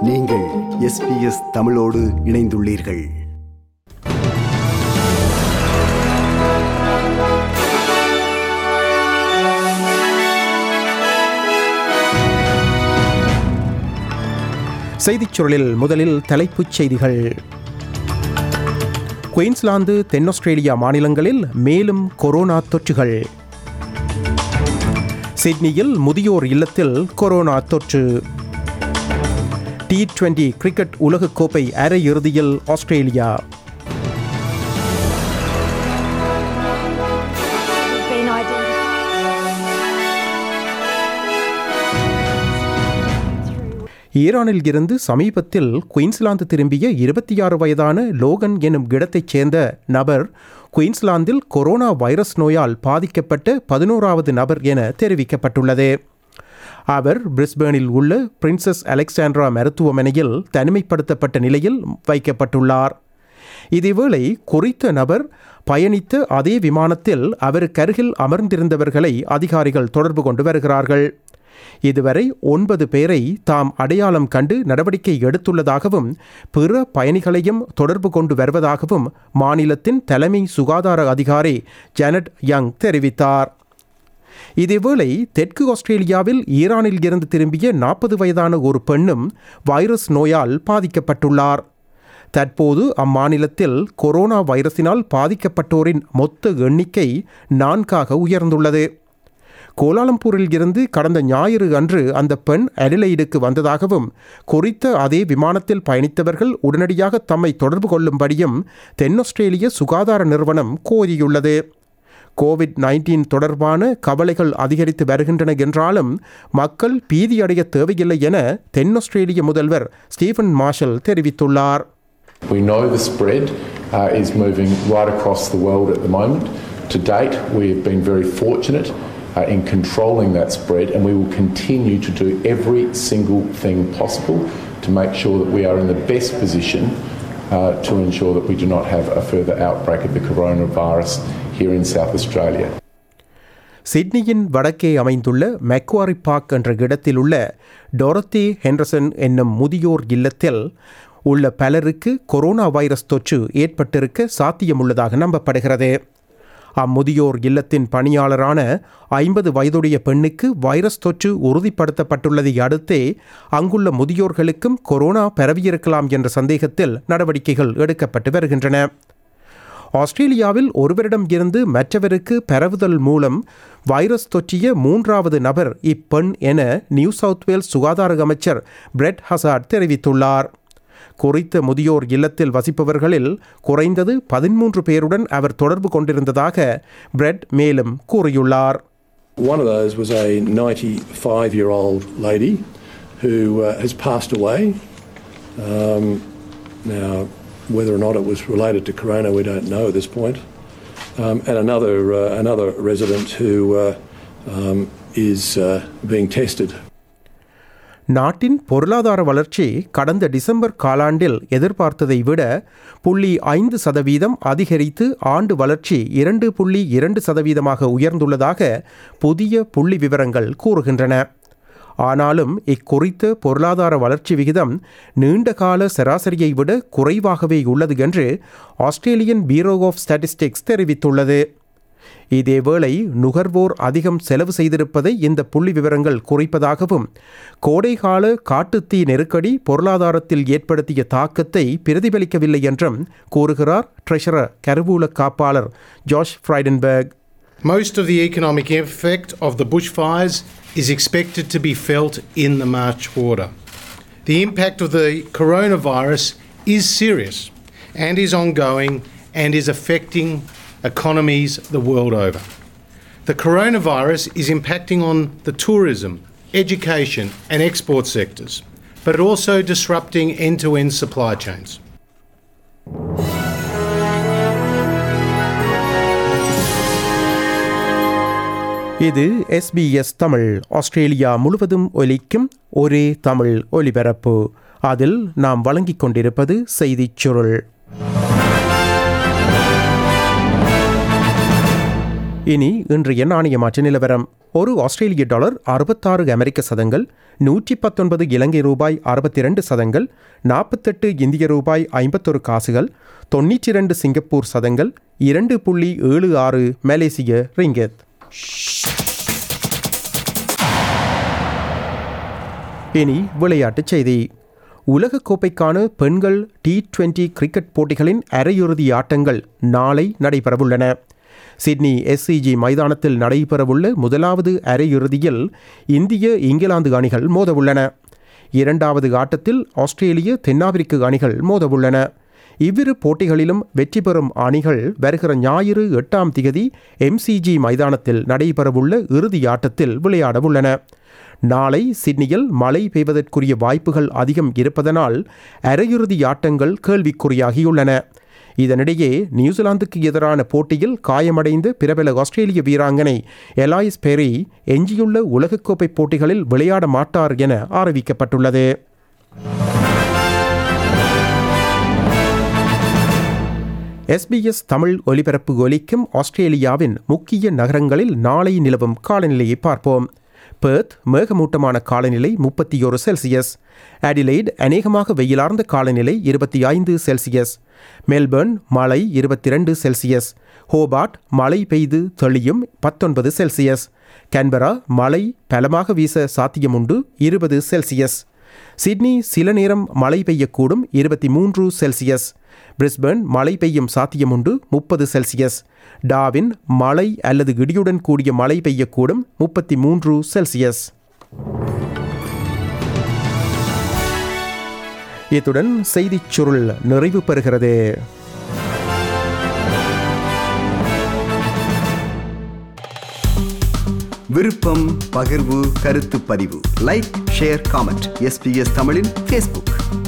நீங்கள் எஸ்பிஎஸ் தமிழோடு இணைந்துள்ளீர்கள் செய்திச் சுருளில் முதலில் தலைப்புச் செய்திகள் குயின்ஸ்லாந்து தென் ஆஸ்திரேலியா மாநிலங்களில் மேலும் கொரோனா தொற்றுகள் சிட்னியில் முதியோர் இல்லத்தில் கொரோனா தொற்று டி டுவெண்டி கிரிக்கெட் உலகக்கோப்பை அரையிறுதியில் ஆஸ்திரேலியா been identified through ஈரானில் இருந்து சமீபத்தில் குயின்ஸ்லாந்து திரும்பிய இருபத்தி ஆறு வயதான லோகன் எனும் இடத்தைச் சேர்ந்த நபர் குயின்ஸ்லாந்தில் கொரோனா வைரஸ் நோயால் பாதிக்கப்பட்ட பதினோராவது நபர் என தெரிவிக்கப்பட்டுள்ளது அவர் பிரிஸ்பேனில் உள்ள பிரின்சஸ் அலெக்சாண்ட்ரா மருத்துவமனையில் தனிமைப்படுத்தப்பட்ட நிலையில் வைக்கப்பட்டுள்ளார் இதேவேளை குறித்த நபர் பயணித்த அதே விமானத்தில் அவருக்கருகில் அமர்ந்திருந்தவர்களை அதிகாரிகள் தொடர்பு கொண்டு வருகிறார்கள் இதுவரை ஒன்பது பேரை தாம் அடையாளம் கண்டு நடவடிக்கை எடுத்துள்ளதாகவும் பிற பயணிகளையும் தொடர்பு கொண்டு வருவதாகவும் மாநிலத்தின் தலைமை சுகாதார அதிகாரி ஜானட் யங் தெரிவித்தார் இதேவேளை தெற்கு ஆஸ்திரேலியாவில் ஈரானில் இருந்து திரும்பிய நாற்பது வயதான ஒரு பெண்ணும் வைரஸ் நோயால் பாதிக்கப்பட்டுள்ளார் தற்போது அம்மாநிலத்தில் கொரோனா வைரஸினால் பாதிக்கப்பட்டோரின் மொத்த எண்ணிக்கை நான்காக உயர்ந்துள்ளது கோலாலம்பூரில் இருந்து கடந்த ஞாயிறு அன்று அந்த பெண் அடிலைடுக்கு வந்ததாகவும் குறித்த அதே விமானத்தில் பயணித்தவர்கள் உடனடியாக தம்மை தொடர்பு கொள்ளும்படியும் தென் ஆஸ்திரேலிய சுகாதார நிறுவனம் கோரியுள்ளது கோவிட் நைன்டீன் தொடர்பான கவலைகள் அதிகரித்து வருகின்றன என்றாலும் மக்கள் பீதியடைய தேவையில்லை என தென் ஆஸ்திரேலிய முதல்வர் ஸ்டீஃபன் மார்ஷல் தெரிவித்துள்ளார் We know the spread uh, is moving right across the world at the moment. To date, we have been very fortunate uh, in controlling that spread, and we will continue to do every single thing possible to make sure that we are in the best position uh, to ensure that we do not have a further outbreak of the coronavirus here in South Australia. சிட்னியின் வடக்கே அமைந்துள்ள Macquarie park என்ற இடத்தில் உள்ள டொரத்தி Henderson என்னும் முதியோர் இல்லத்தில் உள்ள பலருக்கு கொரோனா வைரஸ் தொற்று ஏற்பட்டிருக்க சாத்தியமுள்ளதாக நம்பப்படுகிறது அம்முதியோர் இல்லத்தின் பணியாளரான ஐம்பது வயதுடைய பெண்ணுக்கு வைரஸ் தொற்று உறுதிப்படுத்தப்பட்டுள்ளதை அடுத்தே அங்குள்ள முதியோர்களுக்கும் கொரோனா பரவியிருக்கலாம் என்ற சந்தேகத்தில் நடவடிக்கைகள் எடுக்கப்பட்டு வருகின்றன ஆஸ்திரேலியாவில் ஒருவரிடம் இருந்து மற்றவருக்கு பரவுதல் மூலம் வைரஸ் தொற்றிய மூன்றாவது நபர் இப்பெண் என நியூ சவுத் வேல்ஸ் சுகாதார அமைச்சர் பிரெட் ஹசார்ட் தெரிவித்துள்ளார் குறித்த முதியோர் இல்லத்தில் வசிப்பவர்களில் குறைந்தது பதிமூன்று பேருடன் அவர் தொடர்பு கொண்டிருந்ததாக பிரெட் மேலும் கூறியுள்ளார் One of those was a 95 year old lady who uh, has passed away. Um, now, whether or not it was related to corona, we don't know at this point. Um, and another, uh, another resident who uh, um, is uh, being tested. நாட்டின் பொருளாதார வளர்ச்சி கடந்த December காலாண்டில் எதிர்பார்த்ததை விட புள்ளி ஐந்து சதவீதம் அதிகரித்து ஆண்டு வளர்ச்சி இரண்டு புள்ளி இரண்டு சதவீதமாக உயர்ந்துள்ளதாக புதிய புள்ளி விவரங்கள் கூறுகின்றன ஆனாலும் இக்குறித்த பொருளாதார வளர்ச்சி விகிதம் நீண்டகால சராசரியை விட குறைவாகவே உள்ளது என்று ஆஸ்திரேலியன் பீரோ ஆஃப் ஸ்டாட்டிஸ்டிக்ஸ் தெரிவித்துள்ளது இதேவேளை நுகர்வோர் அதிகம் செலவு செய்திருப்பதை இந்த புள்ளி விவரங்கள் குறிப்பதாகவும் கோடைகால காட்டுத்தீ நெருக்கடி பொருளாதாரத்தில் ஏற்படுத்திய தாக்கத்தை பிரதிபலிக்கவில்லை என்றும் கூறுகிறார் ட்ரெஷரர் கருவூல காப்பாளர் Josh Frydenberg Most of the economic effect of the bushfires is expected to be felt in the March quarter. The impact of the coronavirus is serious and is ongoing and is affecting economies the world over. The coronavirus is impacting on the tourism, education, and export sectors, but also disrupting end to end supply chains. இது SBS Tamil Australia முழுவதும் ஒலிக்கும் ஒரே தமிழ் ஒலிபரப்பு அதில் நாம் வழங்கிக் கொண்டிருப்பது செய்திச் சுருள் இனி இன்றைய நாணய மாற்று நிலவரம் ஒரு ஆஸ்திரேலிய டாலர் அறுபத்தாறு அமெரிக்க சதங்கள் நூற்றி பத்தொன்பது இலங்கை ரூபாய் அறுபத்தி ரெண்டு சதங்கள் நாற்பத்தெட்டு இந்திய ரூபாய் ஐம்பத்தொரு காசுகள் தொண்ணூற்றி ரெண்டு சிங்கப்பூர் சதங்கள் இரண்டு புள்ளி ஏழு ஆறு மலேசிய ரிங்கெத் இனி விளையாட்டுச் செய்தி உலகக்கோப்பைக்கான பெண்கள் டி டுவெண்டி கிரிக்கெட் போட்டிகளின் அரையிறுதி ஆட்டங்கள் நாளை நடைபெறவுள்ளன சிட்னி எஸ்சிஜி மைதானத்தில் நடைபெறவுள்ள முதலாவது அரையிறுதியில் இந்திய இங்கிலாந்து அணிகள் மோதவுள்ளன இரண்டாவது ஆட்டத்தில் ஆஸ்திரேலிய தென்னாப்பிரிக்க அணிகள் மோதவுள்ளன இவ்விரு போட்டிகளிலும் வெற்றி பெறும் அணிகள் வருகிற ஞாயிறு எட்டாம் திகதி எம்சிஜி மைதானத்தில் நடைபெறவுள்ள இறுதி ஆட்டத்தில் விளையாடவுள்ளன நாளை சிட்னியில் மழை பெய்வதற்குரிய வாய்ப்புகள் அதிகம் இருப்பதனால் அரையிறுதி ஆட்டங்கள் கேள்விக்குறியாகியுள்ளன இதனிடையே நியூசிலாந்துக்கு எதிரான போட்டியில் காயமடைந்த பிரபல ஆஸ்திரேலிய வீராங்கனை எலாய்ஸ் பெரி எஞ்சியுள்ள உலகக்கோப்பை போட்டிகளில் விளையாட மாட்டார் என அறிவிக்கப்பட்டுள்ளது எஸ்பிஎஸ் தமிழ் ஒலிபரப்பு ஒலிக்கும் ஆஸ்திரேலியாவின் முக்கிய நகரங்களில் நாளை நிலவும் காலநிலையை பார்ப்போம் பெர்த் மேகமூட்டமான காலநிலை முப்பத்தி ஒரு செல்சியஸ் அடிலைட் அநேகமாக வெயிலார்ந்த காலநிலை இருபத்தி ஐந்து செல்சியஸ் மெல்பர்ன் மழை இருபத்தி ரெண்டு செல்சியஸ் ஹோபார்ட் மழை பெய்து தெளியும் பத்தொன்பது செல்சியஸ் கேன்பரா மழை பலமாக வீச சாத்தியமுண்டு இருபது செல்சியஸ் சிட்னி சில நேரம் மழை பெய்யக்கூடும் இருபத்தி மூன்று செல்சியஸ் பிரிஸ்பர்ன் மழை பெய்யும் சாத்தியமுண்டு முப்பது செல்சியஸ் டாவின் மழை அல்லது இடியுடன் கூடிய மழை பெய்யக்கூடும் முப்பத்தி மூன்று செல்சியஸ் இத்துடன் செய்திச் சுருள் நிறைவு பெறுகிறது விருப்பம் பகிர்வு கருத்து பதிவு லைக் ஷேர் காமெண்ட் எஸ்பிஎஸ் தமிழின் ஃபேஸ்புக்